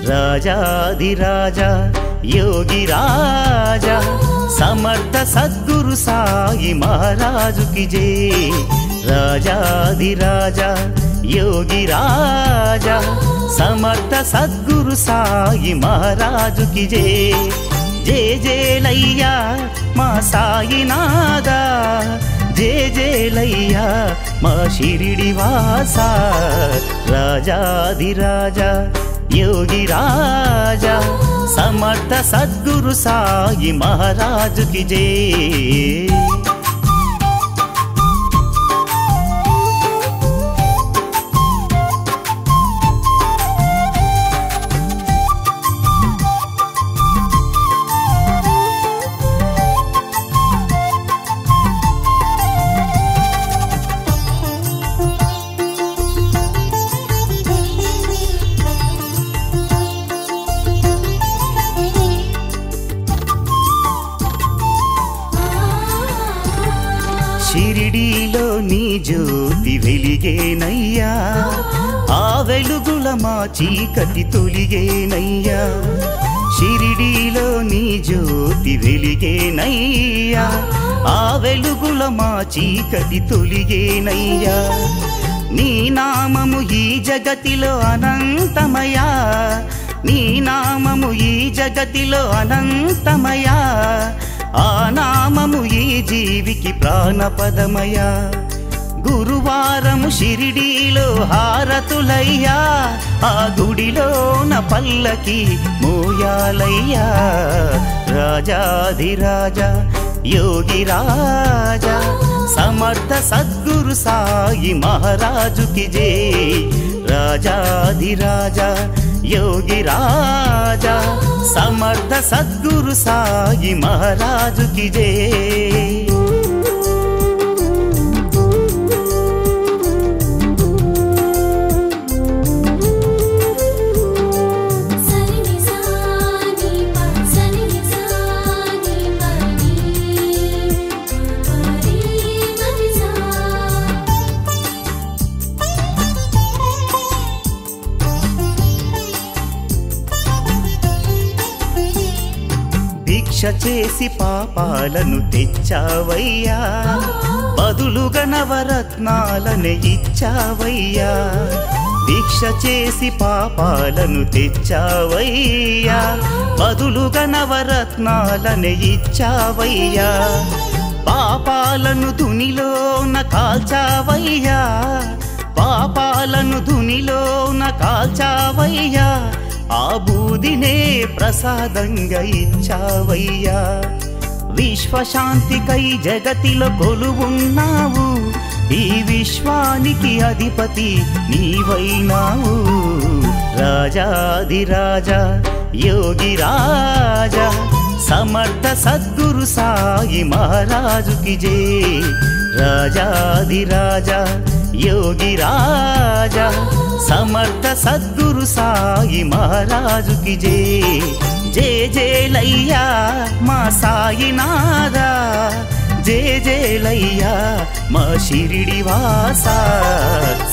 రాజాదిరాజ యోగి రాజా సమర్థ సద్గురు సాయి మహారాజుకి జై రాజాదిరాజ యోగి రాజా సమర్థ సద్గురు సాయి మహారాజుకి జై జే జేలయ్యా మా సాయినాదా జే జేలయ్యా మా షిరిడి వాస రాజాదిరాజా యోగి రాజా సమర్థ సద్గురు సాయి మహారాజుకి జై షిరిడీలో నీ జ్యోతి వెలిగేనయ్యా ఆ వెలుగుల మా చీకటి తొలిగేనయ్యా షిరిడీలో నీ జ్యోతి వెలిగేనయ్యా ఆ వెలుగుల మా చీకటి తొలిగేనయ్యా నీ నామము ఈ జగతిలో అనంతమయా నీ నామము ఈ జగతిలో అనంతమయా ఆ నామము ఈ జీవికి ప్రాణపదమయా గురువారము షిరిడీలో హారతులయ్యా ఆ గుడిలోన పల్లకి మోయాలయ్యా రాజాధిరాజా యోగి రాజా సమర్థ సద్గురు సాయి మహారాజుకి జై రాజాధిరాజా యోగి రాజా సమర్థ సద్గురు సాయి మహారాజుకి జై సరిని సాని ప సరిని సాని పని పరి మరి సా భిక్ష చేసి పాపాలను తెచ్చావయ్యా బదులుగా నవరత్నాలను ఇచ్చావయ్యా భిక్ష చేసి పాపాలను తెచ్చావయ్యా బదులుగా నవరత్నాలను ఇచ్చావయ్యా పాపాలను దునిలోన కాల్చావయ్యా పాపాలను దునిలోన కాల్చావయ్యా ఆ బూదినే ప్రసాదంగా ఇచ్చావయ్యా విశ్వశాంతికై జగతిలో కొలువున్నావు ఈ విశ్వానికి అధిపతి నీవైనావు రాజాదిరాజా యోగి రాజా సమర్థ సద్గురు సాయి మహారాజుకి జై రాజాదిరాజా యోగి రాజా సమర్థ సద్గురు సాయి మహారాజుకి జై జే జేలయ్యా మా సాయినాదా జే జేలయ్యా మా షిరిడి వాస